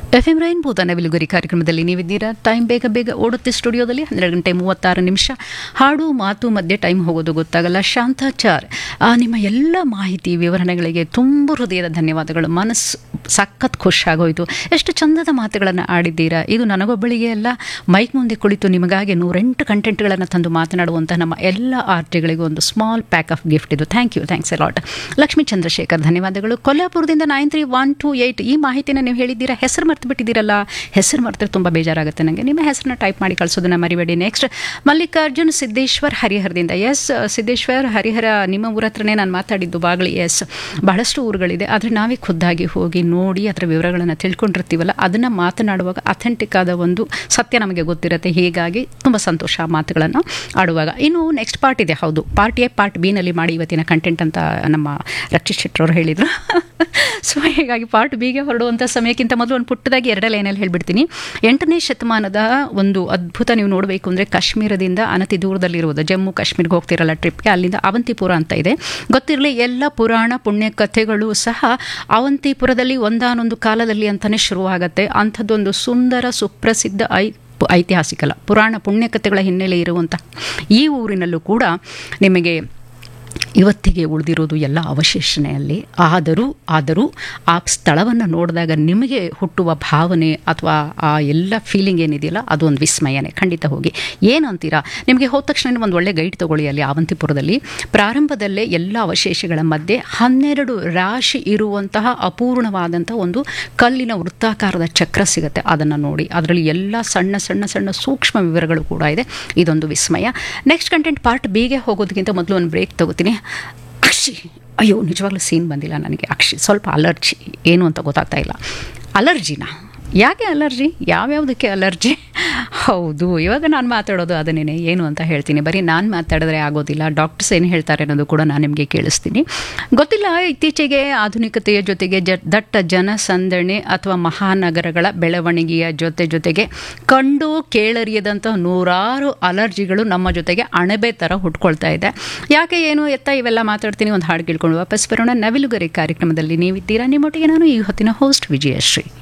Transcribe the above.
F M rain ಭೂತ ನವಿಲುಗರಿ ಕಾರ್ಯಕ್ರಮದಲ್ಲಿ ನೀವಿದ್ದೀರಾ time ಬೇಗ ಬೇಗ ಓಡುತ್ತೆ ಸ್ಟುಡಿಯೋದಲ್ಲಿ ಹನ್ನೆರಡು ಗಂಟೆ ಮೂವತ್ತಾರು ನಿಮಿಷ ಹಾಡು ಮಾತು ಮಧ್ಯೆ ಟೈಮ್ ಹೋಗೋದು ಗೊತ್ತಾಗಲ್ಲ ಶಾಂತಾಚಾರ್ ಆ, ನಿಮ್ಮ ಎಲ್ಲ ಮಾಹಿತಿ ವಿವರಣೆಗಳಿಗೆ ತುಂಬ ಹೃದಯದ ಧನ್ಯವಾದಗಳು ಮನಸ್ಸು ಸಖತ್ ಖುಷಿಯಾಗೋಯ್ತು ಎಷ್ಟು ಚಂದದ ಮಾತುಗಳನ್ನು ಆಡಿದ್ದೀರಾ ಇದು ನನಗೊಬ್ಬಳಿಗೆ ಎಲ್ಲ ಮೈಕ್ ಮುಂದೆ ಕುಳಿತು ನಿಮಗಾಗಿ ನೂರೆಂಟು ಕಂಟೆಂಟ್ಗಳನ್ನು ತಂದು ಮಾತನಾಡುವಂಥ ನಮ್ಮ ಎಲ್ಲ ಆರ್ಟಿಗಳಿಗೂ ಒಂದು ಸ್ಮಾಲ್ ಪ್ಯಾಕ್ ಆಫ್ ಗಿಫ್ಟ್ ಇದು thank you thanks lot Lakshmi Chandrashekar ಧನ್ಯವಾದಗಳು ಕೊಲ್ಲಾಪುರದಿಂದ nine three one two eight ಈ ಮಾಹಿತಿನ ನೀವು ಹೇಳಿದ್ದೀರಾ ಹೆಸರು ಮರ್ತು ಬಿಟ್ಟಿದ್ದೀರಲ್ಲ ಹೆಸರು ಮರೆತರೆ ತುಂಬ ಬೇಜಾರಾಗುತ್ತೆ ನನಗೆ ನಿಮ್ಮ ಹೆಸರನ್ನ ಟೈಪ್ ಮಾಡಿ ಕಳಿಸೋದನ್ನ ಮರಿಬೇಡಿ ನೆಕ್ಸ್ಟ್ ಮಲ್ಲಿಕಾರ್ಜುನ್ ಸಿದ್ದೇಶ್ವರ್ ಹರಿಹರದಿಂದ ಎಸ್ ಸಿದ್ದೇಶ್ವರ್ ಹರಿಹರ ನಿಮ್ಮ ಊರ ಹತ್ರನೇ ನಾನು ಮಾತಾಡಿದ್ದು ಬಾಗಲಿ ಎಸ್ ಬಹಳಷ್ಟು ಊರುಗಳಿದೆ ಆದರೆ ನಾವೇ ಖುದ್ದಾಗಿ ಹೋಗಿ ನೋಡಿ ಅದರ ವಿವರಗಳನ್ನು ತಿಳ್ಕೊಂಡಿರ್ತೀವಲ್ಲ ಅದನ್ನು ಮಾತನಾಡುವಾಗ ಅಥೆಂಟಿಕ್ ಆದ ಒಂದು ಸತ್ಯ ನಮಗೆ ಗೊತ್ತಿರುತ್ತೆ ಹೀಗಾಗಿ ತುಂಬ ಸಂತೋಷ ಆ ಮಾತುಗಳನ್ನು ಆಡುವಾಗ ಇನ್ನು ನೆಕ್ಸ್ಟ್ ಪಾರ್ಟ್ ಇದೆ ಹೌದು ಪಾರ್ಟ್ ಎ ಪಾರ್ಟ್ ಬಿನಲ್ಲಿ ಮಾಡಿ ಇವತ್ತಿನ ಕಂಟೆಂಟ್ ಅಂತ ನಮ್ಮ ರಕ್ಷಿತ್ ಶೆಟ್ಟರವರು ಹೇಳಿದರು ಸೊ ಹೀಗಾಗಿ ಪಾರ್ಟ್ ಬಿಗೆ ಹೊರಡುವಂಥ ಸಮಯಕ್ಕಿಂತ ಮೊದಲು ಒಂದು ಪುಟ್ಟದಾಗಿ ಎರಡೇ ಲೈನಲ್ಲಿ ಹೇಳ್ಬಿಡ್ತೀನಿ ಎಂಟನೇ ಶತಮಾನದ ಒಂದು ಅದ್ಭುತ ನೀವು ನೋಡಬೇಕು ಅಂದರೆ ಕಾಶ್ಮೀರದಿಂದ ಅನತಿ ದೂರದಲ್ಲಿರುವುದು ಜಮ್ಮು ಕಾಶ್ಮೀರ್ಗೆ ಹೋಗ್ತಿರಲ್ಲ ಟ್ರಿಪ್ಗೆ ಅಲ್ಲಿಂದ ಅವಂತಿಪುರ ಅಂತ ಇದೆ ಗೊತ್ತಿರಲಿ ಎಲ್ಲ ಪುರಾಣ ಪುಣ್ಯ ಕಥೆಗಳು ಸಹ ಅವಂತಿಪುರದಲ್ಲಿ ಒಂದಾನೊಂದು ಕಾಲದಲ್ಲಿ ಅಂತಲೇ ಶುರುವಾಗತ್ತೆ ಅಂಥದ್ದೊಂದು ಸುಂದರ ಸುಪ್ರಸಿದ್ಧ ಐ ಐತಿಹಾಸಿಕಲ್ಲ ಪುರಾಣ ಪುಣ್ಯಕಥೆಗಳ ಹಿನ್ನೆಲೆ ಇರುವಂಥ ಈ ಊರಿನಲ್ಲೂ ಕೂಡ ನಿಮಗೆ ಇವತ್ತಿಗೆ ಉಳಿದಿರೋದು ಎಲ್ಲ ಅವಶೇಷಣೆಯಲ್ಲಿ ಆದರೂ ಆದರೂ ಆ ಸ್ಥಳವನ್ನು ನೋಡಿದಾಗ ನಿಮಗೆ ಹುಟ್ಟುವ ಭಾವನೆ ಅಥವಾ ಆ ಎಲ್ಲ ಫೀಲಿಂಗ್ ಏನಿದೆಯಲ್ಲ ಅದು ಒಂದು ವಿಸ್ಮಯನೇ ಖಂಡಿತ ಹೋಗಿ ಏನು ಅಂತೀರಾ ನಿಮಗೆ ಹೋದ ತಕ್ಷಣ ಒಂದು ಒಳ್ಳೆ ಗೈಡ್ ತಗೊಳ್ಳಿ ಅಲ್ಲಿ ಅವಂತಿಪುರದಲ್ಲಿ ಪ್ರಾರಂಭದಲ್ಲೇ ಎಲ್ಲ ಅವಶೇಷಗಳ ಮಧ್ಯೆ ಹನ್ನೆರಡು ರಾಶಿ ಇರುವಂತಹ ಅಪೂರ್ಣವಾದಂಥ ಒಂದು ಕಲ್ಲಿನ ವೃತ್ತಾಕಾರದ ಚಕ್ರ ಸಿಗುತ್ತೆ ಅದನ್ನು ನೋಡಿ ಅದರಲ್ಲಿ ಎಲ್ಲ ಸಣ್ಣ ಸಣ್ಣ ಸಣ್ಣ ಸೂಕ್ಷ್ಮ ವಿವರಗಳು ಕೂಡ ಇದೆ ಇದೊಂದು ವಿಸ್ಮಯ ನೆಕ್ಸ್ಟ್ ಕಂಟೆಂಟ್ ಪಾರ್ಟ್ ಬಿಗೆ ಹೋಗೋದಕ್ಕಿಂತ ಮೊದಲು ಒಂದು ಬ್ರೇಕ್ ತಗೋತೀನಿ ಅಕ್ಷಿ ಅಯ್ಯೋ ನಿಜವಾಗ್ಲೂ ಸೀನ್ ಬಂದಿಲ್ಲ ನನಗೆ ಅಕ್ಷಿ ಸ್ವಲ್ಪ ಅಲರ್ಜಿ ಏನು ಅಂತ ಗೊತ್ತಾಗ್ತಾ ಇಲ್ಲ ಅಲರ್ಜಿನಾ ಯಾಕೆ ಅಲರ್ಜಿ ಯಾವ್ಯಾವುದಕ್ಕೆ ಅಲರ್ಜಿ ಹೌದು ಇವಾಗ ನಾನು ಮಾತಾಡೋದು ಅದನ್ನೇ ಏನು ಅಂತ ಹೇಳ್ತೀನಿ ಬರೀ ನಾನು ಮಾತಾಡಿದ್ರೆ ಆಗೋದಿಲ್ಲ ಡಾಕ್ಟರ್ಸ್ ಏನು ಹೇಳ್ತಾರೆ ಅನ್ನೋದು ಕೂಡ ನಾನು ನಿಮಗೆ ಕೇಳಿಸ್ತೀನಿ ಗೊತ್ತಿಲ್ಲ ಇತ್ತೀಚೆಗೆ ಆಧುನಿಕತೆಯ ಜೊತೆಗೆ ಜ ದಟ್ಟ ಜನಸಂದಣಿ ಅಥವಾ ಮಹಾನಗರಗಳ ಬೆಳವಣಿಗೆಯ ಜೊತೆ ಜೊತೆಗೆ ಕಂಡು ಕೇಳರಿಯದಂಥ ನೂರಾರು ಅಲರ್ಜಿಗಳು ನಮ್ಮ ಜೊತೆಗೆ ಅಣಬೆ ಥರ ಹುಟ್ಕೊಳ್ತಾ ಇದೆ ಯಾಕೆ ಏನು ಎತ್ತ ಇವೆಲ್ಲ ಮಾತಾಡ್ತೀನಿ ಒಂದು ಹಾಡು ಕೇಳ್ಕೊಂಡು ವಾಪಸ್ ಬರೋಣ ನವಿಲುಗರಿ ಕಾರ್ಯಕ್ರಮದಲ್ಲಿ ನೀವಿದ್ದೀರಾ ನಿಮ್ಮೊಟ್ಟಿಗೆ ನಾನು ಈ ಹೊತ್ತಿನ ಹೋಸ್ಟ್ ವಿಜಯಶ್ರೀ